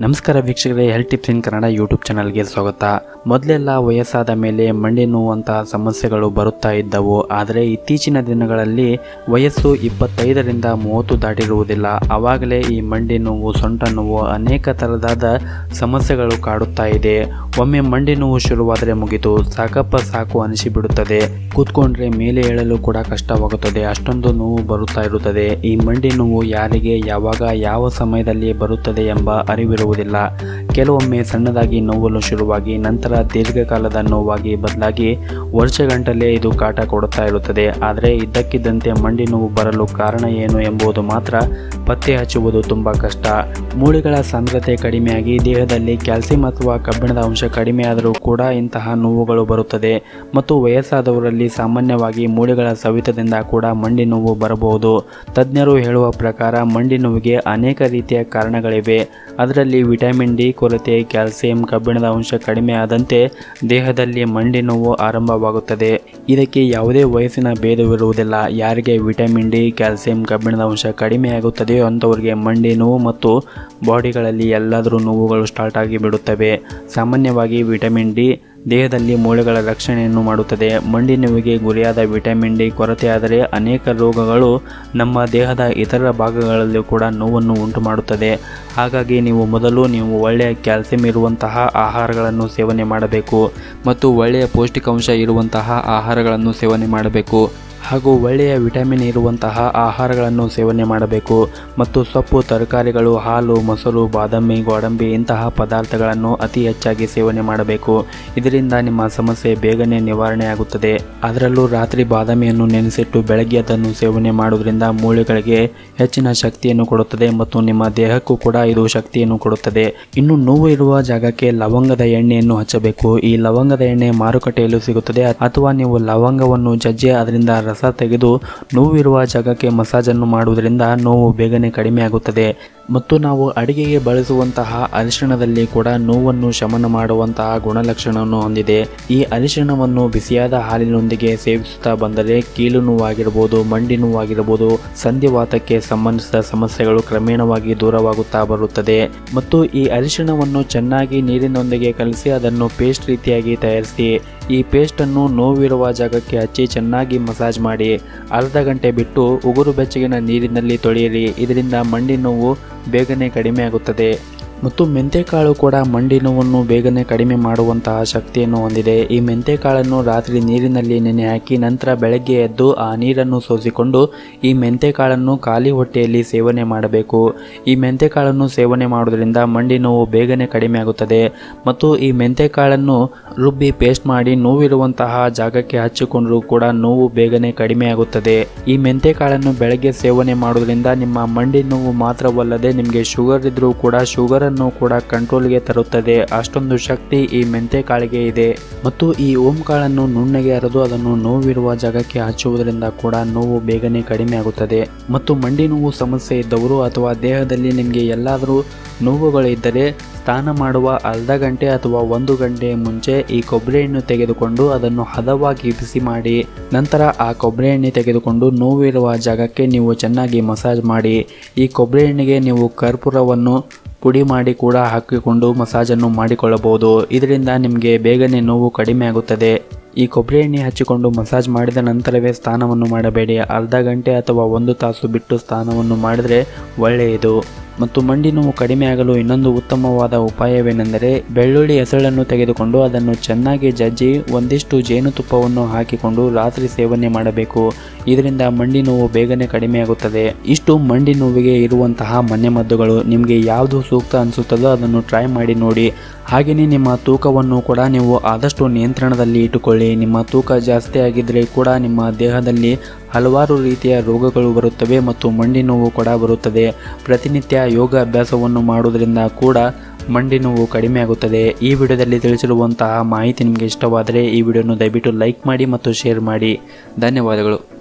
ನಮಸ್ಕಾರ ವೀಕ್ಷಕರೇ health tips in Kannada YouTube ಚಾನಲ್ಗೆ ಸ್ವಾಗತ ಮೊದಲೆಲ್ಲ ವಯಸ್ಸಾದ ಮೇಲೆ ಮಂಡಿ ನೋವಂತಹ ಸಮಸ್ಯೆಗಳು ಬರುತ್ತಾ ಇದ್ದವು ಆದರೆ ಇತ್ತೀಚಿನ ದಿನಗಳಲ್ಲಿ ವಯಸ್ಸು ಇಪ್ಪತ್ತೈದರಿಂದ ಮೂವತ್ತು ದಾಟಿರುವುದಿಲ್ಲ ಆವಾಗಲೇ ಈ ಮಂಡಿ ನೋವು ಸೊಂಟ ನೋವು ಅನೇಕ ಥರದಾದ ಸಮಸ್ಯೆಗಳು ಕಾಡುತ್ತಾ ಇದೆ ಒಮ್ಮೆ ಮಂಡಿ ನೋವು ಶುರುವಾದರೆ ಮುಗಿತು ಸಾಕಪ್ಪ ಸಾಕು ಅನಿಸಿಬಿಡುತ್ತದೆ ಕೂತ್ಕೊಂಡ್ರೆ ಮೇಲೆ ಏಳಲು ಕೂಡ ಕಷ್ಟವಾಗುತ್ತದೆ ಅಷ್ಟೊಂದು ನೋವು ಬರುತ್ತಾ ಇರುತ್ತದೆ ಈ ಮಂಡಿ ನೋವು ಯಾರಿಗೆ ಯಾವಾಗ ಯಾವ ಸಮಯದಲ್ಲಿ ಬರುತ್ತದೆ ಎಂಬ ಅರಿವಿರುವುದಿಲ್ಲ ಕೆಲವೊಮ್ಮೆ ಸಣ್ಣದಾಗಿ ನೋವಲು ಶುರುವಾಗಿ ನಂತರ ದೀರ್ಘಕಾಲದ ನೋವಾಗಿ ಬದಲಾಗಿ ವರ್ಷಗಂಟಲೇ ಇದು ಕಾಟ ಕೊಡುತ್ತಾ ಇರುತ್ತದೆ ಆದರೆ ಇದ್ದಕ್ಕಿದ್ದಂತೆ ಮಂಡಿ ನೋವು ಬರಲು ಕಾರಣ ಏನು ಎಂಬುದು ಮಾತ್ರ ಪತ್ತೆ ಹಚ್ಚುವುದು ತುಂಬ ಕಷ್ಟ ಮೂಳೆಗಳ ಸಾಂದ್ರತೆ ಕಡಿಮೆಯಾಗಿ ದೇಹದಲ್ಲಿ ಕ್ಯಾಲ್ಸಿಯಂ ಅಥವಾ ಕಬ್ಬಿಣದ ಅಂಶ ಕಡಿಮೆಯಾದರೂ ಕೂಡ ಇಂತಹ ನೋವುಗಳು ಬರುತ್ತದೆ ಮತ್ತು ವಯಸ್ಸಾದವರಲ್ಲಿ ಸಾಮಾನ್ಯವಾಗಿ ಮೂಳೆಗಳ ಸವಿತದಿಂದ ಕೂಡ ಮಂಡಿ ನೋವು ಬರಬಹುದು ತಜ್ಞರು ಹೇಳುವ ಪ್ರಕಾರ ಮಂಡಿ ನೋವಿಗೆ ಅನೇಕ ರೀತಿಯ ಕಾರಣಗಳಿವೆ ಅದರಲ್ಲಿ ವಿಟಮಿನ್ ಡಿ ಕೊರತೆ ಕ್ಯಾಲ್ಸಿಯಂ ಕಬ್ಬಿಣದ ಅಂಶ ಕಡಿಮೆ ಆದಂತೆ ದೇಹದಲ್ಲಿ ಮಂಡಿ ನೋವು ಆರಂಭವಾಗುತ್ತದೆ ಇದಕ್ಕೆ ಯಾವುದೇ ವಯಸ್ಸಿನ ಭೇದವಿರುವುದಿಲ್ಲ ಯಾರಿಗೆ ವಿಟಮಿನ್ ಡಿ ಕ್ಯಾಲ್ಸಿಯಂ ಕಬ್ಬಿಣದ ಅಂಶ ಕಡಿಮೆಯಾಗುತ್ತದೆಯೋ ಅಂಥವರಿಗೆ ಮಂಡಿ ನೋವು ಮತ್ತು ಬಾಡಿಗಳಲ್ಲಿ ಎಲ್ಲಾದರೂ ನೋವುಗಳು ಸ್ಟಾರ್ಟ್ ಆಗಿ ಬಿಡುತ್ತವೆ ಸಾಮಾನ್ಯವಾಗಿ ವಿಟಮಿನ್ ಡಿ ದೇಹದಲ್ಲಿ ಮೂಳೆಗಳ ರಕ್ಷಣೆಯನ್ನು ಮಾಡುತ್ತದೆ ಮಂಡಿ ನೋವಿಗೆ ಗುರಿಯಾದ ವಿಟಮಿನ್ ಡಿ ಕೊರತೆಯಾದರೆ ಅನೇಕ ರೋಗಗಳು ನಮ್ಮ ದೇಹದ ಇತರ ಭಾಗಗಳಲ್ಲೂ ಕೂಡ ನೋವನ್ನು ಉಂಟು ಮಾಡುತ್ತದೆ ಹಾಗಾಗಿ ನೀವು ಮೊದಲು ನೀವು ಒಳ್ಳೆಯ ಕ್ಯಾಲ್ಸಿಯಂ ಇರುವಂತಹ ಆಹಾರಗಳನ್ನು ಸೇವನೆ ಮಾಡಬೇಕು ಮತ್ತು ಒಳ್ಳೆಯ ಪೌಷ್ಟಿಕಾಂಶ ಇರುವಂತಹ ಆಹಾರಗಳನ್ನು ಸೇವನೆ ಮಾಡಬೇಕು ಹಾಗೂ ಒಳ್ಳೆಯ ವಿಟಮಿನ್ ಇರುವಂತಹ ಆಹಾರಗಳನ್ನು ಸೇವನೆ ಮಾಡಬೇಕು ಮತ್ತು ಸೊಪ್ಪು ತರಕಾರಿಗಳು ಹಾಲು ಮೊಸರು ಬಾದಾಮಿ ಗೋಡಂಬಿ ಇಂತಹ ಪದಾರ್ಥಗಳನ್ನು ಅತಿ ಹೆಚ್ಚಾಗಿ ಸೇವನೆ ಮಾಡಬೇಕು ಇದರಿಂದ ನಿಮ್ಮ ಸಮಸ್ಯೆ ಬೇಗನೆ ನಿವಾರಣೆ ಆಗುತ್ತದೆ ಅದರಲ್ಲೂ ರಾತ್ರಿ ಬಾದಾಮಿಯನ್ನು ನೆನೆಸಿಟ್ಟು ಬೆಳಗ್ಗೆ ಅದನ್ನು ಸೇವನೆ ಮಾಡುವುದರಿಂದ ಮೂಳೆಗಳಿಗೆ ಹೆಚ್ಚಿನ ಶಕ್ತಿಯನ್ನು ಕೊಡುತ್ತದೆ ಮತ್ತು ನಿಮ್ಮ ದೇಹಕ್ಕೂ ಕೂಡ ಇದು ಶಕ್ತಿಯನ್ನು ಕೊಡುತ್ತದೆ ಇನ್ನು ನೋವು ಇರುವ ಜಾಗಕ್ಕೆ ಲವಂಗದ ಎಣ್ಣೆಯನ್ನು ಹಚ್ಚಬೇಕು ಈ ಲವಂಗದ ಎಣ್ಣೆ ಮಾರುಕಟ್ಟೆಯಲ್ಲೂ ಸಿಗುತ್ತದೆ ಅಥವಾ ನೀವು ಲವಂಗವನ್ನು ಜಜ್ಜಿ ಅದರಿಂದ ರಸ ತೆಗೆದು ನೋವಿರುವ ಜಾಗಕ್ಕೆ ಮಸಾಜನ್ನು ಮಾಡುವುದರಿಂದ ನೋವು ಬೇಗನೆ ಕಡಿಮೆ ಆಗುತ್ತದೆ ಮತ್ತು ನಾವು ಅಡಿಗೆಗೆ ಬಳಸುವಂತಹ ಅರಿಶಿಣದಲ್ಲಿ ಕೂಡ ನೋವನ್ನು ಶಮನ ಮಾಡುವಂತಹ ಗುಣಲಕ್ಷಣವನ್ನು ಹೊಂದಿದೆ ಈ ಅರಿಶಿಣವನ್ನು ಬಿಸಿಯಾದ ಹಾಲಿನೊಂದಿಗೆ ಸೇವಿಸುತ್ತಾ ಬಂದರೆ ಕೀಲು ನೋವಾಗಿರಬಹುದು ಮಂಡಿ ನೋವಾಗಿರಬಹುದು ಸಂಧಿವಾತಕ್ಕೆ ಸಂಬಂಧಿಸಿದ ಸಮಸ್ಯೆಗಳು ಕ್ರಮೇಣವಾಗಿ ದೂರವಾಗುತ್ತಾ ಬರುತ್ತದೆ ಮತ್ತು ಈ ಅರಿಶಿಣವನ್ನು ಚೆನ್ನಾಗಿ ನೀರಿನೊಂದಿಗೆ ಕಲಸಿ ಅದನ್ನು ಪೇಸ್ಟ್ ರೀತಿಯಾಗಿ ತಯಾರಿಸಿ ಈ ಪೇಸ್ಟನ್ನು ನೋವಿರುವ ಜಾಗಕ್ಕೆ ಹಚ್ಚಿ ಚೆನ್ನಾಗಿ ಮಸಾಜ್ ಮಾಡಿ ಅರ್ಧ ಗಂಟೆ ಬಿಟ್ಟು ಉಗುರು ಬೆಚ್ಚಗಿನ ನೀರಿನಲ್ಲಿ ತೊಳೆಯಿರಿ ಇದರಿಂದ ಮಂಡಿ ನೋವು ಬೇಗನೆ ಕಡಿಮೆ ಆಗುತ್ತದೆ ಮತ್ತು ಮೆಂತೆಕಾಳು ಕೂಡ ಮಂಡಿ ನೋವನ್ನು ಬೇಗನೆ ಕಡಿಮೆ ಮಾಡುವಂತಹ ಶಕ್ತಿಯನ್ನು ಹೊಂದಿದೆ ಈ ಮೆಂತೆಕಾಳನ್ನು ರಾತ್ರಿ ನೀರಿನಲ್ಲಿ ನೆನೆ ಹಾಕಿ ನಂತರ ಬೆಳಗ್ಗೆ ಎದ್ದು ಆ ನೀರನ್ನು ಸೋಸಿಕೊಂಡು ಈ ಮೆಂತೆಕಾಳನ್ನು ಖಾಲಿ ಹೊಟ್ಟೆಯಲ್ಲಿ ಸೇವನೆ ಮಾಡಬೇಕು ಈ ಮೆಂತೆಕಾಳನ್ನು ಸೇವನೆ ಮಾಡುವುದರಿಂದ ಮಂಡಿ ನೋವು ಬೇಗನೆ ಕಡಿಮೆ ಆಗುತ್ತದೆ ಮತ್ತು ಈ ಮೆಂತೆಕಾಳನ್ನು ರುಬ್ಬಿ ಪೇಸ್ಟ್ ಮಾಡಿ ನೋವಿರುವಂತಹ ಜಾಗಕ್ಕೆ ಹಚ್ಚಿಕೊಂಡರೂ ಕೂಡ ನೋವು ಬೇಗನೆ ಕಡಿಮೆ ಆಗುತ್ತದೆ ಈ ಮೆಂತೆಕಾಳನ್ನು ಬೆಳಗ್ಗೆ ಸೇವನೆ ಮಾಡುವುದರಿಂದ ನಿಮ್ಮ ಮಂಡಿ ನೋವು ಮಾತ್ರವಲ್ಲದೆ ನಿಮಗೆ ಶುಗರ್ ಇದ್ರೂ ಕೂಡ ಶುಗರ್ ಅನ್ನು ಕೂಡ ಕಂಟ್ರೋಲ್ಗೆ ತರುತ್ತದೆ ಅಷ್ಟೊಂದು ಶಕ್ತಿ ಈ ಮೆಂತೆ ಕಾಳಿಗೆ ಇದೆ ಮತ್ತು ಈ ಓಂ ಕಾಳನ್ನು ನುಣ್ಣಗೆ ಅರೆದು ಅದನ್ನು ನೋವಿರುವ ಜಾಗಕ್ಕೆ ಹಚ್ಚುವುದರಿಂದ ಕೂಡ ನೋವು ಬೇಗನೆ ಕಡಿಮೆ ಆಗುತ್ತದೆ ಮತ್ತು ಮಂಡಿ ನೋವು ಸಮಸ್ಯೆ ಇದ್ದವರು ಅಥವಾ ದೇಹದಲ್ಲಿ ನಿಮಗೆ ಎಲ್ಲಾದರೂ ನೋವುಗಳು ಇದ್ದರೆ ಸ್ನಾನ ಮಾಡುವ ಅರ್ಧ ಗಂಟೆ ಅಥವಾ ಒಂದು ಗಂಟೆ ಮುಂಚೆ ಈ ಕೊಬ್ಬರಿ ಎಣ್ಣೆ ತೆಗೆದುಕೊಂಡು ಅದನ್ನು ಹದವಾಗಿ ಬಿಸಿ ಮಾಡಿ ನಂತರ ಆ ಕೊಬ್ಬರಿ ಎಣ್ಣೆ ತೆಗೆದುಕೊಂಡು ನೋವಿರುವ ಜಾಗಕ್ಕೆ ನೀವು ಚೆನ್ನಾಗಿ ಮಸಾಜ್ ಮಾಡಿ ಈ ಕೊಬ್ಬರಿ ಎಣ್ಣೆಗೆ ನೀವು ಕರ್ಪೂರವನ್ನು ಪುಡಿ ಮಾಡಿ ಕೂಡ ಹಾಕಿಕೊಂಡು ಮಸಾಜನ್ನು ಮಾಡಿಕೊಳ್ಳಬಹುದು ಇದರಿಂದ ನಿಮಗೆ ಬೇಗನೆ ನೋವು ಕಡಿಮೆ ಆಗುತ್ತದೆ ಈ ಕೊಬ್ಬರಿ ಎಣ್ಣೆ ಹಚ್ಚಿಕೊಂಡು ಮಸಾಜ್ ಮಾಡಿದ ನಂತರವೇ ಸ್ನಾನವನ್ನು ಮಾಡಬೇಡಿ ಅರ್ಧ ಗಂಟೆ ಅಥವಾ ಒಂದು ತಾಸು ಬಿಟ್ಟು ಸ್ನಾನವನ್ನು ಮಾಡಿದರೆ ಒಳ್ಳೆಯದು ಮತ್ತು ಮಂಡಿ ನೋವು ಕಡಿಮೆ ಆಗಲು ಇನ್ನೊಂದು ಉತ್ತಮವಾದ ಉಪಾಯವೇನೆಂದರೆ ಬೆಳ್ಳುಳ್ಳಿ ಹೆಸಳನ್ನು ತೆಗೆದುಕೊಂಡು ಅದನ್ನು ಚೆನ್ನಾಗಿ ಜಜ್ಜಿ ಒಂದಿಷ್ಟು ಜೇನುತುಪ್ಪವನ್ನು ಹಾಕಿಕೊಂಡು ರಾತ್ರಿ ಸೇವನೆ ಮಾಡಬೇಕು ಇದರಿಂದ ಮಂಡಿ ನೋವು ಬೇಗನೆ ಕಡಿಮೆಯಾಗುತ್ತದೆ ಇಷ್ಟು ಮಂಡಿ ನೋವಿಗೆ ಇರುವಂತಹ ಮನೆಮದ್ದುಗಳು ನಿಮಗೆ ಯಾವುದು ಸೂಕ್ತ ಅನಿಸುತ್ತದೋ ಅದನ್ನು ಟ್ರೈ ಮಾಡಿ ನೋಡಿ ಹಾಗೆಯೇ ನಿಮ್ಮ ತೂಕವನ್ನು ಕೂಡ ನೀವು ಆದಷ್ಟು ನಿಯಂತ್ರಣದಲ್ಲಿ ಇಟ್ಟುಕೊಳ್ಳಿ ನಿಮ್ಮ ತೂಕ ಜಾಸ್ತಿ ಆಗಿದ್ದರೆ ಕೂಡ ನಿಮ್ಮ ದೇಹದಲ್ಲಿ ಹಲವಾರು ರೀತಿಯ ರೋಗಗಳು ಬರುತ್ತವೆ ಮತ್ತು ಮಂಡಿ ನೋವು ಕೂಡ ಬರುತ್ತದೆ ಪ್ರತಿನಿತ್ಯ ಯೋಗ ಅಭ್ಯಾಸವನ್ನು ಮಾಡುವುದರಿಂದ ಕೂಡ ಮಂಡಿ ನೋವು ಕಡಿಮೆ ಆಗುತ್ತದೆ ಈ ವಿಡಿಯೋದಲ್ಲಿ ತಿಳಿಸಿರುವಂತಹ ಮಾಹಿತಿ ನಿಮಗೆ ಇಷ್ಟವಾದರೆ ಈ ವಿಡಿಯೋನು ದಯವಿಟ್ಟು ಲೈಕ್ ಮಾಡಿ ಮತ್ತು ಶೇರ್ ಮಾಡಿ ಧನ್ಯವಾದಗಳು